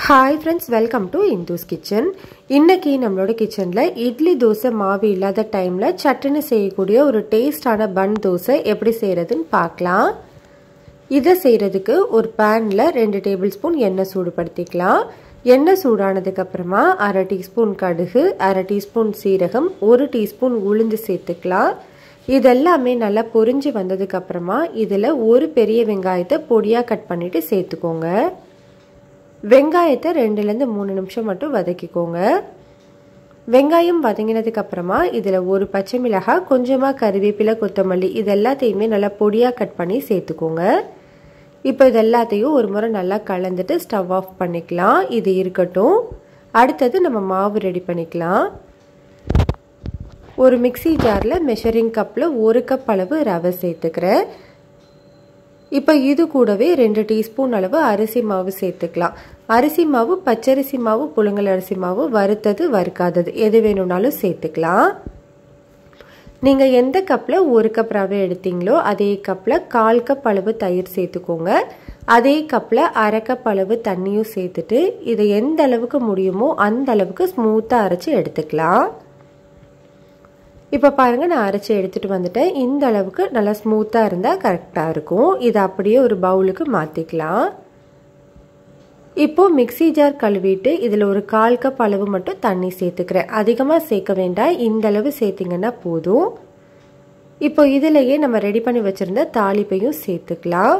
hi friends welcome to Indu's kitchen இன்னைக்கு நம்மளோட கிச்சனில் இட்லி தோசை மாவு இல்லாத டைமில் சட்டுன்னு செய்யக்கூடிய ஒரு டேஸ்டான பன் தோசை எப்படி செய்கிறதுன்னு பார்க்கலாம் இதை செய்கிறதுக்கு ஒரு பேனில் ரெண்டு டேபிள் ஸ்பூன் எண்ணெய் சூடுபடுத்திக்கலாம் எண்ணெய் சூடானதுக்கப்புறமா அரை டீஸ்பூன் கடுகு அரை டீஸ்பூன் சீரகம் ஒரு டீஸ்பூன் உளுந்து சேர்த்துக்கலாம் இதெல்லாமே நல்லா பொரிஞ்சு வந்ததுக்கப்புறமா இதில் ஒரு பெரிய வெங்காயத்தை பொடியாக கட் பண்ணிவிட்டு சேர்த்துக்கோங்க வெங்காயத்தை ரெண்டுலேருந்து மூணு நிமிஷம் மட்டும் வதக்கிக்கோங்க வெங்காயம் வதங்கினதுக்கு அப்புறமா இதில் ஒரு பச்சை மிளகாய் கொஞ்சமாக கருவேப்பிலை கொத்தமல்லி இது எல்லாத்தையுமே நல்லா பொடியாக கட் பண்ணி சேர்த்துக்கோங்க இப்போ இது எல்லாத்தையும் ஒரு முறை நல்லா கலந்துட்டு ஸ்டவ் ஆஃப் பண்ணிக்கலாம் இது இருக்கட்டும் அடுத்தது நம்ம மாவு ரெடி பண்ணிக்கலாம் ஒரு மிக்சி ஜாரில் மெஷரிங் கப்பில் ஒரு கப் அளவு ரவை சேர்த்துக்கிறேன் இப்போ இது கூடவே ரெண்டு டீஸ்பூன் அளவு அரிசி மாவு சேர்த்துக்கலாம் அரிசி மாவு பச்சரிசி மாவு புழுங்கல் அரிசி மாவு வறுத்தது வறுக்காதது எது வேணும்னாலும் சேர்த்துக்கலாம் நீங்கள் எந்த கப்பில் ஒரு கப் ரவை எடுத்தீங்களோ அதே கப்பில் கால் கப் அளவு தயிர் சேர்த்துக்கோங்க அதே கப்பில் அரை கப் அளவு தண்ணியும் சேர்த்துட்டு இதை எந்த அளவுக்கு முடியுமோ அந்த அளவுக்கு ஸ்மூத்தாக அரைச்சி எடுத்துக்கலாம் இப்போ பாருங்கள் நான் அரைச்சி எடுத்துகிட்டு வந்துட்டேன் இந்த அளவுக்கு நல்லா ஸ்மூத்தாக இருந்தால் கரெக்டாக இருக்கும் இதை அப்படியே ஒரு பவுலுக்கு மாற்றிக்கலாம் இப்போது மிக்சி ஜார் கழுவிட்டு இதில் ஒரு கால் கப் அளவு மட்டும் தண்ணி சேர்த்துக்கிறேன் அதிகமாக சேர்க்க வேண்டாம் இந்த அளவு சேர்த்திங்கன்னா போதும் இப்போ இதிலையே நம்ம ரெடி பண்ணி வச்சுருந்த தாளிப்பையும் சேர்த்துக்கலாம்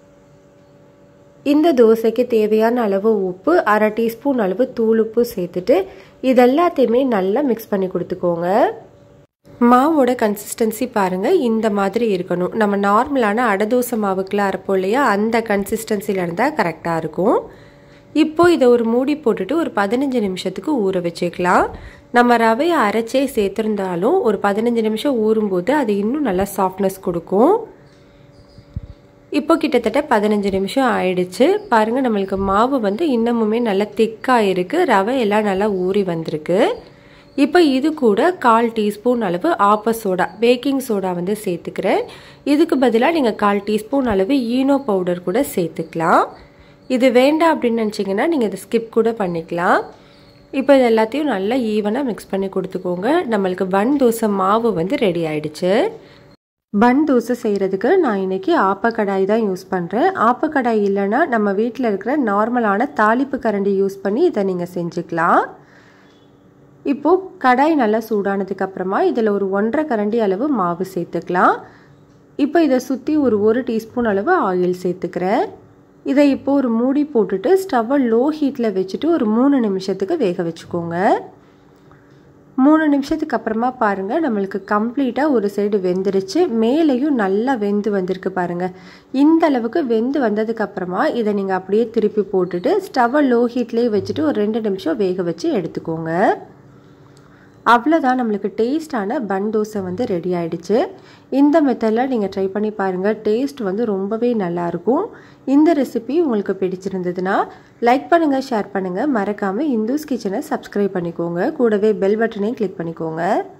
இந்த தோசைக்கு தேவையான அளவு உப்பு அரை டீஸ்பூன் அளவு தூள் உப்பு சேர்த்துட்டு இதெல்லாத்தையுமே நல்லா மிக்ஸ் பண்ணி கொடுத்துக்கோங்க மாவோட கன்சிஸ்டன்சி பாருங்கள் இந்த மாதிரி இருக்கணும் நம்ம நார்மலான அடதோசை மாவுக்குலாம் அரைப்போம் இல்லையா அந்த கன்சிஸ்டன்சியில் இருந்தால் கரெக்டாக இருக்கும் இப்போது இதை ஒரு மூடி போட்டுட்டு ஒரு பதினஞ்சு நிமிஷத்துக்கு ஊற வச்சுக்கலாம் நம்ம ரவையை அரைச்சே சேர்த்துருந்தாலும் ஒரு பதினஞ்சு நிமிஷம் ஊறும்போது அது இன்னும் நல்லா சாஃப்ட்னஸ் கொடுக்கும் இப்போ கிட்டத்தட்ட பதினஞ்சு நிமிஷம் ஆயிடுச்சு பாருங்கள் நம்மளுக்கு மாவு வந்து இன்னமுமே நல்லா திக்காக இருக்குது ரவை எல்லாம் நல்லா ஊறி வந்திருக்கு இப்போ இது கூட கால் டீஸ்பூன் அளவு ஆப்ப சோடா பேக்கிங் சோடா வந்து சேர்த்துக்கிறேன் இதுக்கு பதிலாக நீங்கள் கால் டீஸ்பூன் அளவு ஈனோ பவுடர் கூட சேர்த்துக்கலாம் இது வேண்டாம் அப்படின்னு நினச்சிங்கன்னா நீங்கள் இதை ஸ்கிப் கூட பண்ணிக்கலாம் இப்போ இது எல்லாத்தையும் நல்லா ஈவனாக மிக்ஸ் பண்ணி கொடுத்துக்கோங்க நம்மளுக்கு பன் தோசை மாவு வந்து ரெடி ஆயிடுச்சு பன் தோசை செய்கிறதுக்கு நான் இன்றைக்கி ஆப்பக்கடாய் தான் யூஸ் பண்ணுறேன் ஆப்பக்கடாய் இல்லைன்னா நம்ம வீட்டில் இருக்கிற நார்மலான தாளிப்பு கரண்டி யூஸ் பண்ணி இதை நீங்கள் செஞ்சுக்கலாம் இப்போது கடாய் நல்லா சூடானதுக்கு அப்புறமா இதில் ஒரு ஒன்றரை கரண்டி அளவு மாவு சேர்த்துக்கலாம் இப்போ இதை சுற்றி ஒரு ஒரு டீஸ்பூன் அளவு ஆயில் சேர்த்துக்கிறேன் இதை இப்போ ஒரு மூடி போட்டுட்டு ஸ்டவ்வை லோ ஹீட்டில் வச்சுட்டு ஒரு மூணு நிமிஷத்துக்கு வேக வச்சுக்கோங்க மூணு நிமிஷத்துக்கு அப்புறமா பாருங்கள் நம்மளுக்கு கம்ப்ளீட்டாக ஒரு சைடு வெந்துருச்சு மேலேயும் நல்லா வெந்து வந்திருக்கு பாருங்கள் இந்த அளவுக்கு வெந்து வந்ததுக்கு அப்புறமா இதை நீங்கள் அப்படியே திருப்பி போட்டுட்டு ஸ்டவ்வை லோ ஹீட்லேயே வச்சுட்டு ஒரு ரெண்டு நிமிஷம் வேக வச்சு எடுத்துக்கோங்க அவ்வளோதான் நம்மளுக்கு டேஸ்டான பன் தோசை வந்து ரெடி ஆகிடுச்சு இந்த மெத்தடில் நீங்கள் ட்ரை பண்ணி பாருங்கள் டேஸ்ட் வந்து ரொம்பவே நல்லாயிருக்கும் இந்த ரெசிபி உங்களுக்கு பிடிச்சிருந்ததுன்னா லைக் பண்ணுங்கள் ஷேர் பண்ணுங்கள் மறக்காமல் இந்துஸ் கிச்சனை சப்ஸ்கிரைப் பண்ணிக்கோங்க கூடவே பெல் பட்டனையும் கிளிக் பண்ணிக்கோங்க